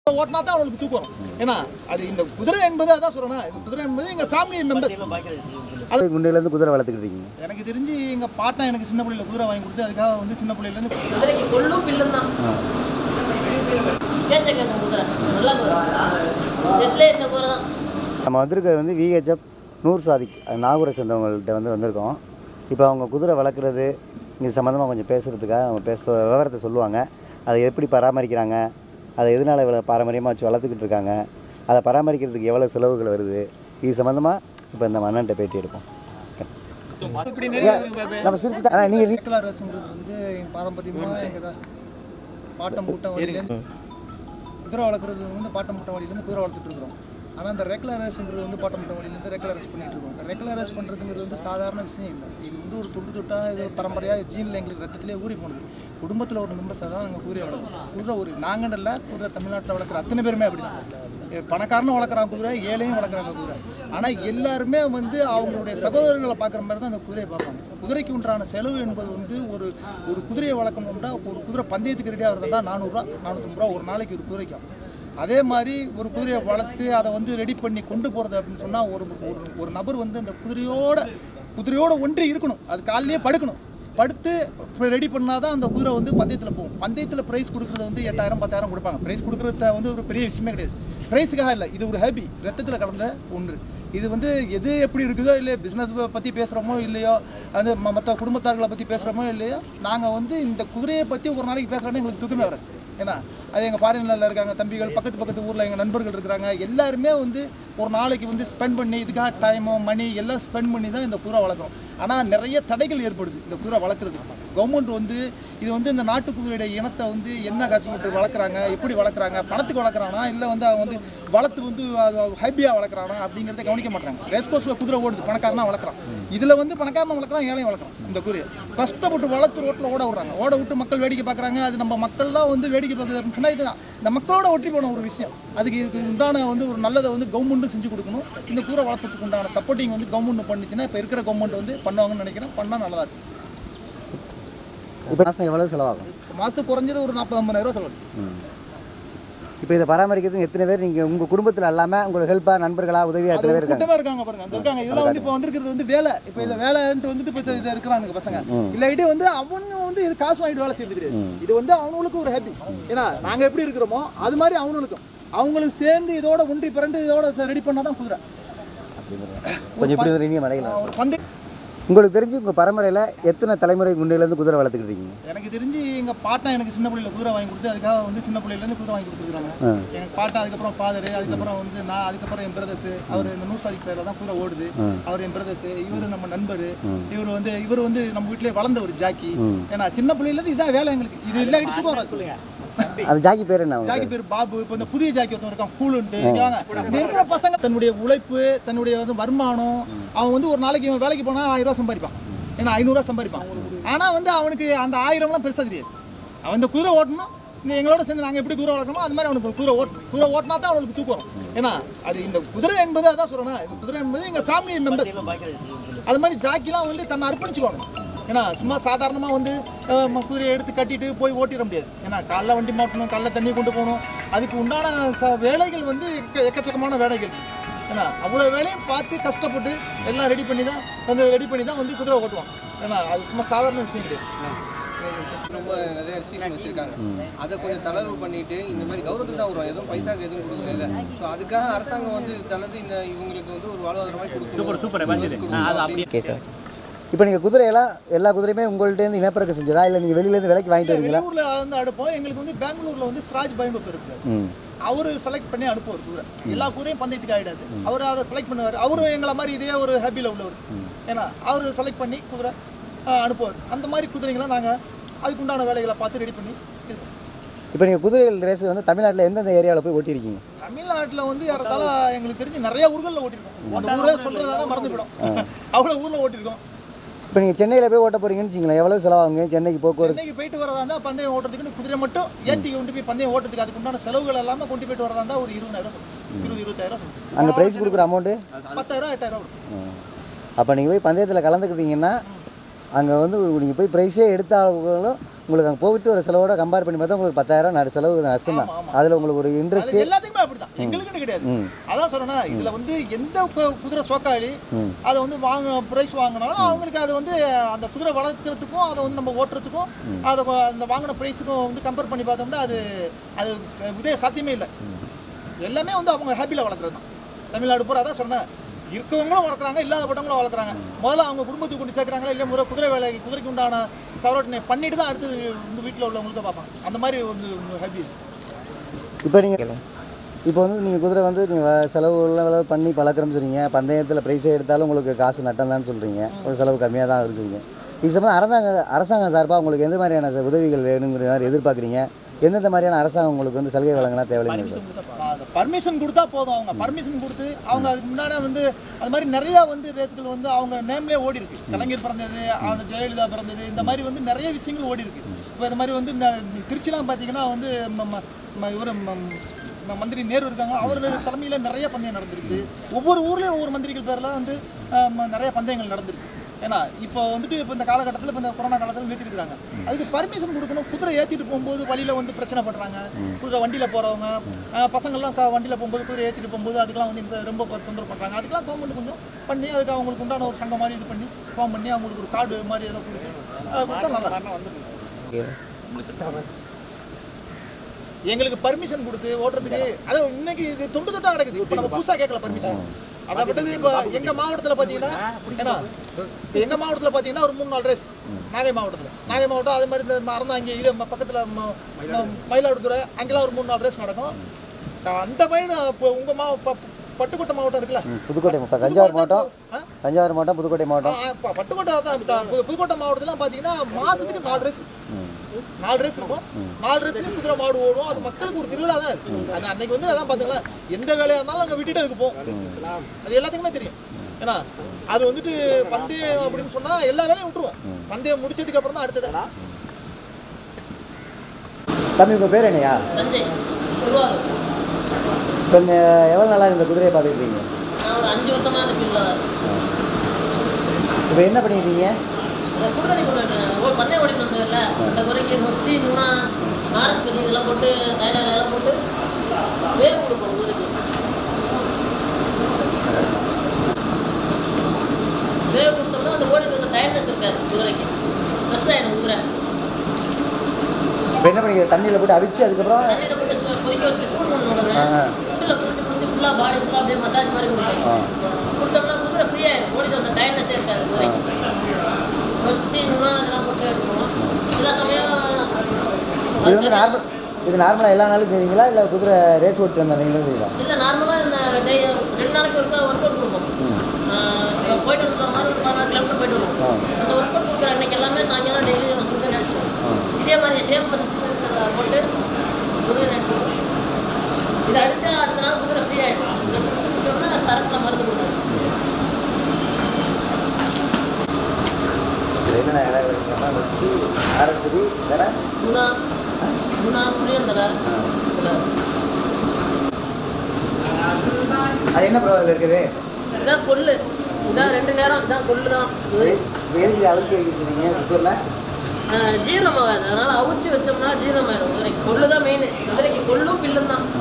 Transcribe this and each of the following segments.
ஓட்டினா தான் அவங்களுக்கு தூக்கம் வரும் ஏன்னா அது இந்த குதிரை என்பது அதான் சொல்றேன் இந்த குதிரை என்பது எங்க ஃபேமிலி மெம்பர்ஸ் குண்டையிலேருந்து குதிரை வளர்த்துக்கிட்டு இருக்கீங்க எனக்கு தெரிஞ்சு எங்க பாட்டன் எனக்கு சின்ன பிள்ளையில குதிரை வாங்கி கொடுத்து அதுக்காக வந்து சின்ன பிள்ளையில இருந்து குதிரைக்கு கொள்ளும் பில்லும் தான் பேச்ச கேட்கும் குதிரை நல்லா குதிரை செட்லே இந்த குதிரை தான் நம்ம வந்திருக்கிறது வந்து விஹெச்எஃப் நூர் சாதிக் நாகூரை சேர்ந்தவங்கள்ட்ட வந்து வந்திருக்கோம் இப்போ அவங்க குதிரை வளர்க்குறது இது சம்மந்தமாக கொஞ்சம் பேசுகிறதுக்காக அவங்க பேச விவரத்தை சொல்லுவாங்க அதை எப்படி பராமரிக்கிறாங்க அதை எதனால் இவ்வளோ பாரம்பரியமாக வச்சு வளர்த்துக்கிட்டு இருக்காங்க அதை பராமரிக்கிறதுக்கு எவ்வளோ செலவுகள் வருது இது சம்மந்தமாக இப்போ இந்த மன்னன்ட்ட பேட்டி எடுப்போம் நம்ம சிரிச்சுட்டா ஆ, நீங்க நீ- கலர் ரசங்கிறது வந்து எங்க பாரம்பரியமா எங்க தான் பாட்டம் மூட்டம் வழியிலேருந்து குதிரை வளர்க்குறது வந்து பாட்டம் மூட்டம் வழியிலேருந்து குதிரை வளர்த்துட்டு இருக்கிறோம் ஆனால் இந்த ரெகுலர் ரேஸுங்கிறது வந்து பாட்டம் மூட்டம் வழியிலேருந்து ரெகுலர் ரேஸ் பண்ணிட்டு இருக்கோம் இந்த ரெகுலர் ரேஸ் பண்ணுறதுங்கிறது வந்து சாதாரண விஷயம் இல்லை இது வந்து ஒரு துண்டு துட்டா இது பரம்பரையாக ஜீனில் எங்களுக்கு ரத்தத்திலே ஊறி போனது குடும்பத்தில் ஒரு மெம்பர்ஸாக தான் நாங்கள் குதிரையை வளர்க்குறோம் குதிரை ஒரு நாங்கள் இல்லை குதிரை தமிழ்நாட்டில் வளர்க்குற அத்தனை பேருமே அப்படி தான் பணக்காரனும் வளர்க்குறாங்க குதிரை ஏழையும் வளர்க்குறாங்க குதிரை ஆனால் எல்லாருமே வந்து அவங்களுடைய சகோதரர்களை பார்க்குற மாதிரி தான் அந்த குதிரையை பார்ப்பாங்க குதிரைக்கு உண்டான செலவு என்பது வந்து ஒரு ஒரு குதிரையை வளர்க்கணும்னா ஒரு குதிரை பந்தயத்துக்கு ரெடியாக வருதுன்னா நானூறுரூவா நானூற்றம்பது ரூபா ஒரு நாளைக்கு ஒரு குதிரைக்கு ஆகும். அதே மாதிரி ஒரு குதிரையை வளர்த்து அதை வந்து ரெடி பண்ணி கொண்டு போகிறது அப்படின்னு சொன்னால் ஒரு ஒரு ஒரு நபர் வந்து அந்த குதிரையோட குதிரையோட ஒன்றி இருக்கணும் அது காலையிலேயே படுக்கணும் படுத்து ரெடி பண்ணால் தான் அந்த குதிரை வந்து பந்தயத்தில் போகும் பந்தயத்தில் ப்ரைஸ் கொடுக்குறது வந்து எட்டாயிரம் பத்தாயிரம் கொடுப்பாங்க ப்ரைஸ் கொடுக்குறது வந்து ஒரு பெரிய விஷயமே கிடையாது ப்ரைஸுக்காக இல்லை இது ஒரு ஹேபி ரத்தத்தில் கலந்த ஒன்று இது வந்து எது எப்படி இருக்குதோ இல்லை பிஸ்னஸ் பற்றி பேசுகிறோமோ இல்லையோ அது மற்ற குடும்பத்தார்களை பற்றி பேசுகிறோமோ இல்லையோ நாங்கள் வந்து இந்த குதிரையை பற்றி ஒரு நாளைக்கு பேசுகிறோன்னா எங்களுக்கு தூக்கமே வராது ஏன்னா அது எங்கள் ஃபாரின்ல இருக்காங்க தம்பிகள் பக்கத்து பக்கத்து ஊரில் எங்கள் நண்பர்கள் இருக்கிறாங்க எல்லாருமே வந்து ஒரு நாளைக்கு வந்து ஸ்பெண்ட் பண்ணி இதுக்காக டைமோ மணி எல்லாம் ஸ்பெண்ட் பண்ணி தான் இந்த குதிரை வளர்க்குறோம் ஆனால் நிறைய தடைகள் ஏற்படுது இந்த குதிரை வளர்க்குறதுக்கு கவர்மெண்ட் வந்து இது வந்து இந்த நாட்டு குதிரையுடைய இனத்தை வந்து என்ன கஷ்டப்பட்டு வளர்க்குறாங்க எப்படி வளர்க்குறாங்க பணத்துக்கு வளர்க்குறானா இல்லை வந்து அவன் வந்து வளர்த்து வந்து ஹைபியாக வளர்க்குறானா அப்படிங்கிறத கவனிக்க மாட்டாங்க ரேஸ் கோர்ஸில் குதிரை ஓடுது பணக்காரனா வளர்க்குறான் இதில் வந்து பணக்காரனை வளர்க்குறான் ஏழையும் வளர்க்குறான் இந்த குதிரையை கஷ்டப்பட்டு வளர்த்து ரோட்டில் ஓட விட்றாங்க ஓட விட்டு மக்கள் வேடிக்கை பார்க்குறாங்க அது நம்ம மக்கள்லாம் வந்து வேடிக்கை பார்க்குது அப்படின்னு சொன்னால் இதுதான் இந்த மக்களோட ஒற்றி போன ஒரு விஷயம் அதுக்கு இதுக்கு உண்டான வந்து ஒரு நல்லதை வந்து கவர்மெண்ட்டும் செஞ்சு கொடுக்கணும் இந்த குதிரை வளர்த்துறதுக்கு உண்டான சப்போர்ட்டிங் வந்து கவர்மெண்ட் பண்ணுச்சுன்னா இப்போ இருக்கிற கவர்மெண்ட் வந்து பண்ணுவாங்கன்னு நினைக்கிறேன் பண்ணால் நல்லதா இருக்கும் இப்போ மாதம் எவ்வளோ செலவாகும் மாதம் குறைஞ்சது ஒரு நாற்பது ஐம்பதாயிரம் செலவு இப்போ இதை பராமரிக்கிறதுக்கு எத்தனை பேர் நீங்கள் உங்கள் குடும்பத்தில் இல்லாமல் உங்களுக்கு ஹெல்ப்பாக நண்பர்களா உதவியாக அது எத்தனை ஒரு பேர் இருக்காங்க கூட்டமா இருக்காங்க பாருங்க அந்த இருக்காங்க இதெல்லாம் வந்து இப்போ வந்திருக்கிறது வந்து வேலை இப்போ இல்ல வேலைன்ட்டு வந்துட்டு இப்போ இது இருக்கிறானுங்க பசங்க இல்லாட்டி வந்து அவங்க வந்து இது காசு வாங்கிட்டு வேலை செய்யறது கிடையாது இது வந்து அவங்களுக்கு ஒரு ஹாப்பி ஏன்னா நாங்க எப்படி இருக்கிறோமோ அது மாதிரி அவங்களுக்கும் அவங்களுக்கு சேர்ந்து இதோட ஒன்றி பிறண்டு இதோட ரெடி பண்ணாதான் குதிரை கொஞ்சம் இப்படி வந்து இனிய மலையில் ஒரு பந்து உங்களுக்கு தெரிஞ்சு உங்கள் பரம்பரையில் எத்தனை தலைமுறை குண்டையிலேருந்து குதிரை வளர்த்துக்கிட்டு இருக்கீங்க எனக்கு தெரிஞ்சு எங்க பாட்டன் எனக்கு சின்ன பிள்ளையில குதிரை வாங்கி கொடுத்து அதுக்காக வந்து சின்ன பிள்ளையில இருந்து குதிரை வாங்கி கொடுத்துருக்காங்க எனக்கு பாட்டன் அதுக்கப்புறம் ஃபாதர் அதுக்கப்புறம் வந்து நான் அதுக்கப்புறம் என் பிரதர்ஸ் அவர் இந்த நூறு சாதிக்கு பேரில் தான் குதிரை ஓடுது அவர் என் பிரதர்ஸ் இவர் நம்ம நண்பர் இவர் வந்து இவர் வந்து நம்ம வீட்டிலே வளர்ந்தவர் ஜாக்கி ஏன்னா சின்ன பிள்ளையில இருந்து இதான் வேலை எங்களுக்கு இது இல்லை தூக்கம் வராது சொல்லுங்க அது ஜாக்கி பேர் என்ன ஜாக்கி பேர் பாபு இப்போ இந்த புதிய ஜாக்கி ஒருத்தன் இருக்கான் கூலுன்ட்டு இங்க வாங்க இந்த இருக்கிற பசங்க தன்னுடைய உழைப்பு தன்னுடைய வந்து வருமானம் அவன் வந்து ஒரு நாளைக்கு இவன் வேலைக்கு போனா ஆயிரம் ரூபாய் சம்பாதிப்பான் ஏன்னா ஐநூறுரூவா சம்பாதிப்பான் ஆனா வந்து அவனுக்கு அந்த ஆயிரம்லாம் பெருசா தெரியாது அவன் இந்த குதிரை ஓட்டணும் இந்த எங்களோட சேர்ந்து நாங்கள் எப்படி குதிரை வளர்க்கணுமோ அது மாதிரி அவனுக்கு ஒரு குதிரை ஓட்டணும் குதிரை ஓட்டினா தான் அவனுக்கு தூக்கம் வரும் ஏன்னா அது இந்த குதிரை என்பது அதான் சொல்றேன் இந்த குதிரை என்பது எங்கள் ஃபேமிலி மெம்பர்ஸ் அது மாதிரி ஜாக்கிலாம் வந்து தன்னை அர்ப்பணிச்சுக்கணும் ஏன்னா சும்மா சாதாரணமாக வந்து அஹ், ம- குதிரையை எடுத்து கட்டிட்டு போய் ஓட்டிட முடியாது ஏன்னா காலைல வண்டி மாட்டணும் காலைல தண்ணி கொண்டு போகணும் அதுக்கு உண்டான ச- வேலைகள் வந்து எக்க எக்கச்சக்கமான வேலைகள் ஏன்னா அவ்வளோ வேலையும் பார்த்து கஷ்டப்பட்டு எல்லாம் ரெடி பண்ணி தான் வந்து ரெடி பண்ணி தான் வந்து குதிரை ஓட்டுவான் ஏன்னா அது சும்மா சாதாரண விஷயம் கிடையாது ரொம்ப நிறைய ரெஸ்ட்ரிக்ஷன் வச்சிருக்காங்க அதை கொஞ்சம் தளர்வு பண்ணிட்டு இந்த மாதிரி கவர்மெண்ட் தான் வரும் எதுவும் பைசாக்கு எதுவும் கொடுக்கல ஸோ அதுக்காக அரசாங்கம் வந்து தளர்ந்து இந்த இவங்களுக்கு வந்து ஒரு வாழ்வாதாரமாக கொடுக்கணும் சூப்பர் ஓகே சார் இப்போ நீங்கள் குதிரையெல்லாம் எல்லா குதிரையுமே உங்கள்கிட்டேருந்து இனப்பெருக்கம் செஞ்சதா இல்லை நீங்கள் வெளியிலேருந்து விலைக்கு வாங்கிட்டு வரீங்களா வெளியூர்ல வந்து அடுப்போம் எங்களுக்கு வந்து பெங்களூர்ல வந்து சிராஜ் பைன் ஒருத்தர் இருக்கு ம் அவரு செலக்ட் பண்ணி அனுப்புவார் குதிரை எல்லா குதிரையும் பந்தயத்துக்கு ஆயிடாது அவர் அதை செலக்ட் பண்ணுவார் அவரும் எங்களை மாதிரி இதே ஒரு ஹாபியில் உள்ளவர் ஏன்னா அவர் செலக்ட் பண்ணி குதிரை ஆஹ், அனுப்புவார் அந்த மாதிரி குதிரைங்களை நாங்கள் அதுக்கு உண்டான வேலைகளை பார்த்து ரெடி பண்ணி இது பண்ணுவோம். இப்போ நீங்கள் குதிரைகள் ரேஸ் வந்து தமிழ்நாட்டில் எந்தெந்த ஏரியாவில் போய் ஓட்டியிருக்கீங்க தமிழ்நாட்டுல வந்து ஏறத்தாழ எங்களுக்கு தெரிஞ்சு நிறைய ஊர்களில் ஓட்டிருக்கோம் அந்த ஊரே சொல்றதால மறந்து போயிடும் அவ்வளோ ஊரில் ஓட்டிருக்கோம் இப்போ நீங்கள் சென்னையில் போய் ஓட்ட போகிறீங்கன்னு வச்சுங்களேன் எவ்வளோ செலவாகுங்க சென்னைக்கு போக்குவரத்து சென்னைக்கு போயிட்டு வரதா இருந்தால் பந்தயம் ஓட்டுறதுக்கு குதிரை மட்டும் ஏற்றி கொண்டு போய் பந்தயம் ஓட்டுறதுக்கு அதுக்கு உண்டான செலவுகள் எல்லாமே கொண்டு போயிட்டு வரதா இருந்தால் ஒரு இருபதாயிரம் சொல்லுவோம் இருபது இருபத்தாயிரம் சொல்லுவோம் அங்கே ப்ரைஸ் கொடுக்குற அமௌண்ட்டு பத்தாயிரம் எட்டாயிரம் கொடுக்கும் அப்போ நீங்கள் போய் பந்தயத்தில் கலந்துக்கிட்டீங்கன்னா அங்கே வந்து நீங்கள் போய் ப்ரைஸே எடுத்தாலும் உங்களுக்கு அங்கே போயிட்டு ஒரு செலவோட கம்பேர் பண்ணி பார்த்தா உங்களுக்கு பத்தாயிரம் நடு செலவு நஷ்டம் தான் அதில் உங்களுக்கு ஒரு இன்ட்ரெஸ்ட் அது எல்லாத்துக்குமே அப்படிதான் எங்களுக்குன்னு கிடையாது அதான் சொல்றேன்னா இதுல வந்து எந்த கு- குதிரை சோக்காளி அதை வந்து வாங்க பிரைஸ் வாங்கினாலும் அவங்களுக்கு அது வந்து அந்த குதிரை வளர்க்குறதுக்கும் அதை வந்து நம்ம ஓட்டுறதுக்கும் அதை கொ- அந்த வாங்கின ப்ரைஸுக்கும் வந்து கம்பேர் பண்ணி பார்த்தோம்னா அது அது இதே சாத்தியமே இல்லை எல்லாமே வந்து அவங்க ஹாப்பியில் வளர்க்குறது தான் தமிழ்நாடு பூரா அதான் சொன்னேன் இருக்கவங்களும் வளர்க்குறாங்க இல்லாதப்பட்டவங்களும் வளர்க்குறாங்க முதல்ல அவங்க குடும்பத்துக்கு கொண்டு சேர்க்குறாங்களா இல்லை முறை குதிரை வேலை குதிரைக்கு உண்டான சவரட்டனை பண்ணிட்டு தான் அடுத்தது வந்து வீட்டில் உள்ளவங்களுக்கு பார்ப்பாங்க அந்த மாதிரி வந்து ஹாப்பி இப்போ நீங்கள் இப்போ வந்து நீங்கள் குதிரை வந்து நீங்கள் செலவுலாம் விலை பண்ணி பழக்கிறோம்னு சொன்னீங்க பந்தயத்தில் ப்ரைஸே எடுத்தாலும் உங்களுக்கு காசு நட்டம் தான் சொல்கிறீங்க ஒரு செலவு கம்மியாக தான் இருக்குறீங்க இது சம்பந்தம் அரசாங்க அரசாங்கம் சார்பாக உங்களுக்கு எந்த மாதிரியான ச- உதவிகள் வேணுங்கிற மாதிரி எதிர்பார்க்குறீங்க எந்தெந்த மாதிரியான அரசாங்கம் உங்களுக்கு வந்து சலுகை வழங்கலாம் தேவையில்லைங்க பர்மிஷன் கொடுத்தா போதும் அவங்க பர்மிஷன் கொடுத்து அவங்க அதுக்கு முன்னாடி வந்து அது மாதிரி நிறைய வந்து ரேஸ்கள் வந்து அவங்க நேம்லேயே ஓடி இருக்கு கலைஞர் பிறந்தது அவங்க ஜெயலலிதா பிறந்தது இந்த மாதிரி வந்து நிறைய விஷயங்கள் ஓடி இருக்கு இப்போ இந்த மாதிரி வந்து ந- திருச்சிலாம் பார்த்தீங்கன்னா வந்து இவர் மந்திரி நேரு இருக்காங்க அவர் தலைமையில் நிறைய பந்தயம் நடந்திருக்கு ஒவ்வொரு ஊர்லேயும் ஒவ்வொரு மந்திரிகள் பேரில் வந்து அஹ், ம- நிறைய பந்தயங்கள் நடந்திருக்கு ஏன்னா இப்போ வந்துட்டு இப்போ இந்த காலகட்டத்தில் இப்போ இந்த கொரோனா காலத்தில் நிறுத்திருக்காங்க அதுக்கு பர்மிஷன் கொடுக்கணும் குதிரை ஏற்றிட்டு போகும்போது வழியில் வந்து பிரச்சனை பண்ணுறாங்க குதிரை வண்டியில் போகிறவங்க பசங்கள்லாம் க வண்டியில் போகும்போது குதிரை ஏற்றிட்டு போகும்போது அதுக்கெல்லாம் வந்து இந்த ரொம்ப தொந்தரவு பண்ணுறாங்க அதுக்கெல்லாம் கவர்மெண்ட் கொஞ்சம் பண்ணி அதுக்கு அவங்களுக்கு உண்டான ஒரு சங்கம் மாதிரி இது பண்ணி ஃபார்ம் பண்ணி அவங்களுக்கு ஒரு கார்டு மாதிரி ஏதோ கொடுத்து அது கொடுத்தா நல்லா இருக்கும். எங்களுக்கு பர்மிஷன் கொடுத்து ஓட்டுறதுக்கு அது இன்னைக்கு இது தொண்டு தொட்டா கிடக்குது இப்போ நம்ம புதுசாக கேட்கல பர்மிஷன் அதை விட்டது இப்போ எங்கள் மாவட்டத்தில் பார்த்தீங்கன்னா ஏன்னா இப்போ எங்கள் மாவட்டத்தில் பார்த்தீங்கன்னா ஒரு மூணு நாலு ரேஸ் நாகை மாவட்டத்தில் நாகை மாவட்டம் அதே மாதிரி இந்த மறந்தா அங்கே இது பக்கத்தில் மயிலாடுதுறை அங்கெல்லாம் ஒரு மூணு நாலு ரேஸ் நடக்கும் அந்த பையன் இப்போ உங்கள் மா ப- பட்டுக்கோட்டை மாவட்டம் இருக்குல்ல புதுக்கோட்டை இப்போ தஞ்சாவூர் மாவட்டம் ஆ? தஞ்சாவூர் மாவட்டம் புதுக்கோட்டை ஆ, மாவட்டம் ஆ, ப- பட்டுக்கோட்டை தான் த- பு- புதுக்கோட்டை மாவட்டத்துலாம் பார்த்தீங்கன்னா மாசத்துக்கு நாலு ரேஸ் நாலு ரேஸ் இருக்கும் நாலு ரேஸ்லயும் குதிரை மாடு ஓடும் அது மக்களுக்கு ஒரு திருவிழா தான் அது அது அன்னைக்கு வந்து அதான் பாத்துங்களா எந்த வேலையா இருந்தாலும் அங்கே விட்டுட்டு அதுக்கு போகும் அது எல்லாத்துக்குமே தெரியும் ஏன்னா அது வந்துட்டு பந்தயம் அப்படின்னு சொன்னா எல்லா வேலையும் விட்டுருவோம் பந்தயம் முடிச்சதுக்கு அப்புறம் தான் அடுத்தது தம்பி இப்போ பேர் என்னையா சஞ்சய் திருவாரூர் இப்போ எவ்வளோ நாளாக இந்த குதிரையை பார்த்துருக்கீங்க நான் ஒரு அஞ்சு வருஷமா அந்த ஃபீல்டில் தான் இருக்கேன். இப்போ என்ன பண்ணிட்டீங்க இந்த சுடுதண்ணி போட்டு ஒரு பந்தயம் ஓடிட்டு வந்ததில்ல அந்த குறைக்கு மொச்சி நுணா நாரஸ் பள்ளி இதெல்லாம் போட்டு தைலாக எல்லாம் போட்டு வேக கொடுப்போம் ஊருக்கு வேக கொடுத்தோம்னா அந்த ஓடிட்டு வந்த டயர்னஸ் இருக்காது குதிரைக்கு ஃப்ரெஷ் ஆகிடும் குதிரை இப்போ என்ன பண்ணீங்க தண்ணியில் போட்டு அவிச்சு அதுக்கப்புறம் தண்ணியில் போட்டு சு- கொதிக்க வச்சு சூடு பண்ணி விடுங்க ஆ, ஆ. ஃபுட்டில் புரிஞ்சு புரிஞ்சு ஃபுல்லாக பாடி ஃபுல்லாக அப்படியே மசாஜ் மாதிரி கொடுப்போம் ஆ கொடுத்தோம்னா குதிரை ஃப்ரீ ஆயிடும் ஓடிட்டு வந்த டயர்னஸே இருக்காது குதிரைக்கு வச்சு இன்னும் அதெல்லாம் போட்டு எடுப்போம் சில சமயம் இது வந்து நார்மல் இது நார்மலாக எல்லா நாளும் செய்வீங்களா இல்லை குதிரை ரேஸ் ஓட்டு வந்த நீங்களும் செய்வீங்களா இல்லை நார்மலாக இந்த டே ரெண்டு நாளைக்கு ஒருக்கா ஒர்க் அவுட் கொடுப்போம் ஆஹ் இப்போ போயிட்டு வந்து ஒரு மாதிரி ஒரு பதினாறு கிலோமீட்டர் போயிட்டு வருவோம் ஆ. அந்த ஒர்க் அவுட் கொடுக்குற அன்னைக்கு எல்லாமே சாயங்காலம் டெய்லி நம்ம சுத்தம் அடிச்சிடுவோம் இதே மாதிரி சேம் போட்டு குதிரை அடிச்சிடுவோம் இதை அடித்தா அடுத்த நாள் குதிரை ஃப்ரீ ஆகிடும் இதை கொடுத்து கொடுத்தோம்னா சரக்கில் மருந்து கொடுக்கணும் இது என்னென்ன இலை வருங்கம்மா வச்சு ஆரஸ்பதி வேற முனா முனா புளியந்தலை அது என்ன ப்ரோ அதில் இருக்குது இதான் கொள்ளு இதான் ரெண்டு நேரம் இதான் கொள்ளு தான் இப்போ எதுக்கு அவருக்கு வச்சுருக்கீங்க குக்கரில் ஆஹ் ஜீரணமாகாது அதனால அவிச்சு வச்சோம்னா ஜீரணமாயிடும் குதிரைக்கு கொள்ளு தான் மெயின் குதிரைக்கு கொள்ளும் பில்லும் தான்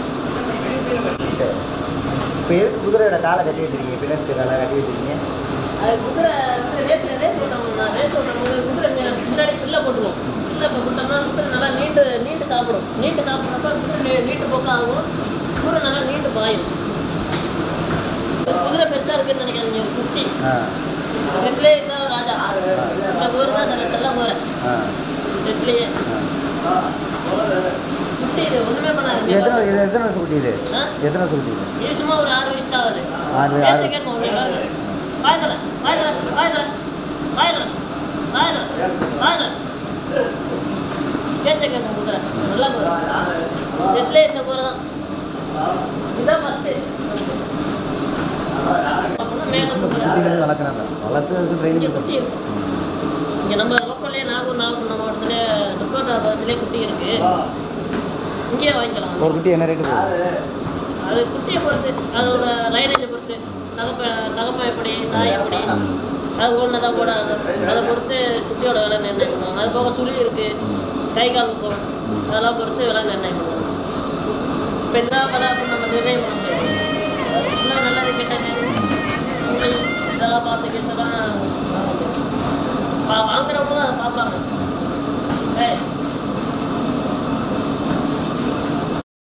இப்போ எதுக்கு குதிரையோட காலை கட்டி வச்சிருக்கீங்க பின்னாடி காலை கட்டி வச்சிருக்கீங்க அது குதிரை வந்து ரேஸ் ரேஸ் ஓட்டணும்னா ரேஸ் ஓட்டும்போது குதிரை மே- முன்னாடி பில்லை போட்டுருவோம் பில்லை போட்டோம்னா குதிரை நல்லா நீண்டு நீண்டு சாப்பிடும் நீண்டு சாப்பிட்றப்ப குதிரை நீ- நீட்டு போக்க ஆகும் குதிரை நல்லா நீண்டு பாயும் ஒரு குதிரை பெருசாக இருக்குன்னு நினைக்காதீங்க ஒரு குட்டி ஆ செட்லேயே இருந்தால் ராஜா இந்த குதிரை தான் சில செல்ல குதிரை ஆ செட்லேயே குட்டி இது ஒன்றுமே இது எத்தனை பண்ணாது இது எத்தனை வருஷம் குட்டி இது ஆ? எத்தனை வருஷம் குட்டி இது இது சும்மா ஒரு ஆறு வயசு தான் ஆகுது ஆறு பேச்சை ஆறு கேட்கும் ஓகேங்களா வாய்க்கல வாய்க்கல வாய்க்கல வாய்க்கல வாய்க்கல வாய்க்கல பேச்சை கேட்கும் குதிரை நல்லா குதிரை செட்லேயே இந்த குதிரை தான் இதுதான் ஃபஸ்ட்டு அப்படின்னா மேலே குதிரை குட்டி வளர்க்குறாங்க வளர்த்து இங்கே ட்ரைனிங் குட்டி இருக்கும் இங்கே நம்ம லோக்கல்லே நாகூர் நாகூர் மாவட்டத்திலே சுற்றுலாபுரத்திலே குட்டி இருக்கு இங்கேயே வாங்கிக்கலாம் ஒரு குட்டி என்ன ரேட்டு போகுது அது குட்டியை பொறுத்து அதோட லைனேஜை பொறுத்து தகப்ப தகப்பம் எப்படி தாய் எப்படி அது ஒன்று தான் போடாது அதை பொறுத்து குட்டியோட விலை நிர்ணயம் பண்ணுவாங்க அது போக சுழி இருக்குது கை கால் முக்கம் அதெல்லாம் பொறுத்து விலை நிர்ணயம் பண்ணுவாங்க இப்போ என்ன விலை அப்படின்னு நம்ம நிர்ணயம் பண்ண முடியாது எல்லாம் நல்லது கெட்டது உங்களுக்கு இதெல்லாம் பார்த்து கெட்டதா